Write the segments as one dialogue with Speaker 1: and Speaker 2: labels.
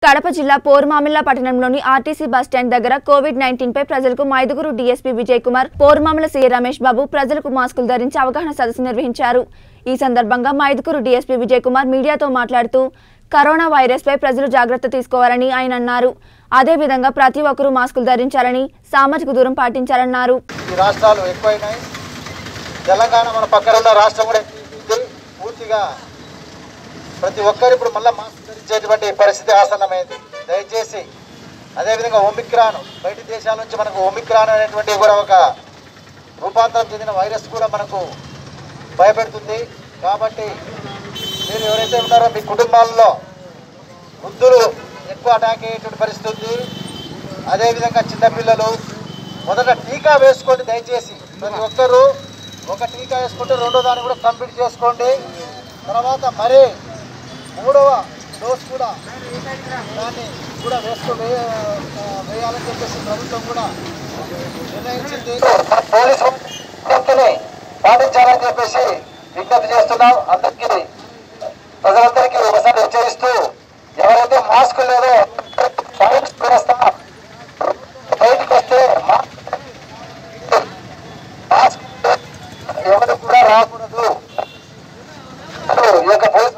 Speaker 1: కడప జిల్లా పోరుమామిల్ల పట్టణంలోని RTC bus stand దగ్గర కోవిడ్ నైన్టీన్ పై ప్రజలకు మైదుగురు డీఎస్పీ విజయ్ కుమార్ పోరుమామిల సీఏ రమేష్ బాబు ప్రజలకు మాస్కులు ధరించి అవగాహన సదస్సు నిర్వహించారు ఈ సందర్భంగా మైదుగురు డీఎస్పీ విజయ్ కుమార్ మీడియాతో మాట్లాడుతూ కరోనా వైరస్ పై ప్రజలు జాగ్రత్త తీసుకోవాలని ఆయన అన్నారు అదేవిధంగా ప్రతి ఒక్కరూ మాస్కులు ధరించాలని సామాజిక దూరం పాటించాలన్నారు
Speaker 2: ఈ రాష్ట్రాలు ఎక్కువైనాయి తెలంగాణ మన పక్కన ఉన్న రాష్ట్రం కూడా ఎక్కువైంది. పూర్తిగా ప్రతి ఒక్కరు ఇప్పుడు మళ్ళీ మాస్క్ ధరించేటువంటి పరిస్థితి ఆసన్నమైంది దయచేసి అదేవిధంగా ఒమిక్రాన్ బయట దేశాల నుంచి మనకు ఒమిక్రాన్ అనేటువంటి కూడా ఒక రూపాంతరం చెందిన వైరస్ కూడా మనకు భయపెడుతుంది కాబట్టి మీరు ఎవరైతే ఉన్నారో మీ కుటుంబాల్లో వృద్ధులు ఎక్కువ అటాక్ అయ్యేటువంటి పరిస్థితి ఉంది అదేవిధంగా చిన్నపిల్లలు మొదట టీకా వేసుకోండి దయచేసి ప్రతి ఒక్కరూ ఒక టీకా వేసుకుంటే రెండో దాన్ని కూడా కంప్లీట్ చేసుకోండి తర్వాత మరి మూడవ డోస్ కూడా దాన్ని కూడా వేసుకో వే- ఆ, వేయాలని చెప్పేసి ప్రభుత్వం కూడా నిర్ణయించింది పోలీసు విజ్ఞప్తిని పాటించాలని చెప్పేసి విజ్ఞప్తి చేస్తున్నాం అందరికీ ప్రజలందరికీ ఒకసారి హెచ్చరిస్తూ ఎవరైతే మాస్క్ లేదో ఫైన్స్ వేస్తా బయటకు వస్తే మా- మాస్క్ ఎవరు కూడా రాకూడదు ఈ యొక్క పోలీస్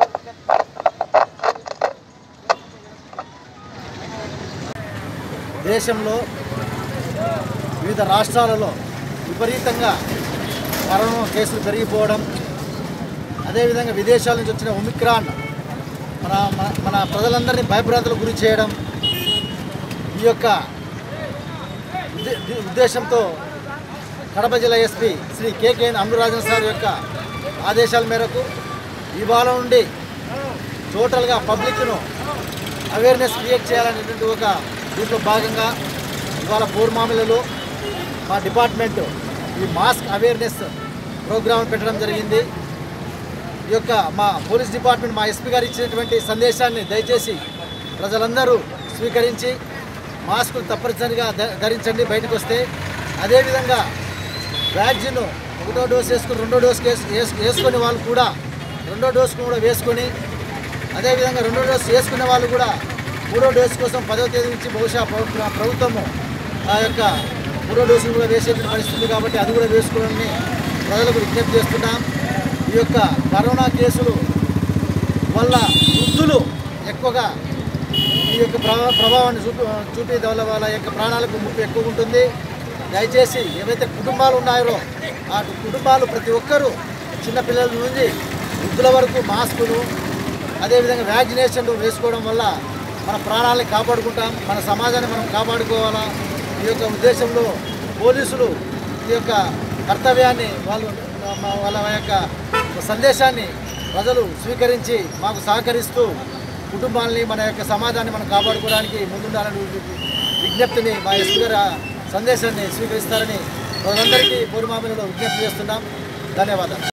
Speaker 3: దేశంలో వివిధ రాష్ట్రాలలో విపరీతంగా కరోనా కేసులు పెరిగిపోవడం అదేవిధంగా విదేశాల నుంచి వచ్చిన ఒమిక్రాన్ మన మన- మన ప్రజలందరినీ భయభ్రాంతులకు గురి చేయడం ఈ యొక్క ఉద్దే- ఉద్దేశంతో కడప జిల్లా ఎస్పీ శ్రీ కేకేఎన్ అమృరాజన్ సార్ యొక్క ఆదేశాల మేరకు ఇవాళ నుండి టోటల్గా పబ్లిక్ను అవేర్నెస్ క్రియేట్ చేయాలనేటువంటి ఒక దీంట్లో భాగంగా ఇవాళ పూర్మామిలలో మా డిపార్ట్మెంట్ ఈ మాస్క్ అవేర్నెస్ ప్రోగ్రామ్ పెట్టడం జరిగింది ఈ యొక్క మా పోలీస్ డిపార్ట్మెంట్ మా ఎస్పీ గారు ఇచ్చినటువంటి సందేశాన్ని దయచేసి ప్రజలందరూ స్వీకరించి మాస్కులు తప్పనిసరిగా ధ- ధరించండి బయటకు వస్తే అదేవిధంగా వ్యాక్సిన్ ఒకటో డోస్ వేసుకుని రెండో డోస్ వేసు- వేసు- వేసుకునే వాళ్ళు కూడా రెండో డోస్ కూడా వేసుకొని అదేవిధంగా రెండో డోస్ వేసుకునే వాళ్ళు కూడా మూడో డోస్ కోసం పదో తేదీ నుంచి బహుశా ప్ర- ప్రభుత్వము ఆ యొక్క మూడో డోసు కూడా వేసేటువంటి పరిస్థితి ఉంది కాబట్టి అది కూడా వేసుకోవాలని ప్రజలకు విజ్ఞప్తి చేస్తున్నాం ఈ యొక్క కరోనా కేసులు వల్ల వృద్ధులు ఎక్కువగా ఈ యొక్క ప్రభా ప్రభావాన్ని చూపి చూపే వల్ల వాళ్ళ యొక్క ప్రాణాలకు ముప్పు ఎక్కువ ఉంటుంది దయచేసి ఏవైతే కుటుంబాలు ఉన్నాయో ఆ కుటుంబాలు ప్రతి ఒక్కరూ చిన్నపిల్లల నుంచి వృద్ధుల వరకు మాస్కులు అదేవిధంగా వ్యాక్సినేషన్లు వేసుకోవడం వల్ల మన ప్రాణాలని కాపాడుకుంటాం మన సమాజాన్ని మనం కాపాడుకోవాలా ఈ యొక్క ఉద్దేశంలో పోలీసులు ఈ యొక్క కర్తవ్యాన్ని వాళ్ళు మా- వాళ్ళ యొక్క సందేశాన్ని ప్రజలు స్వీకరించి మాకు సహకరిస్తూ కుటుంబాలని మన యొక్క సమాజాన్ని మనం కాపాడుకోవడానికి ముందుండాలని విజ్ఞప్తిని మా ఎస్పీ గారి సందేశాన్ని స్వీకరిస్తారని ప్రజలందరికీ పూర్వమామిలో విజ్ఞప్తి చేస్తున్నాం ధన్యవాదాలు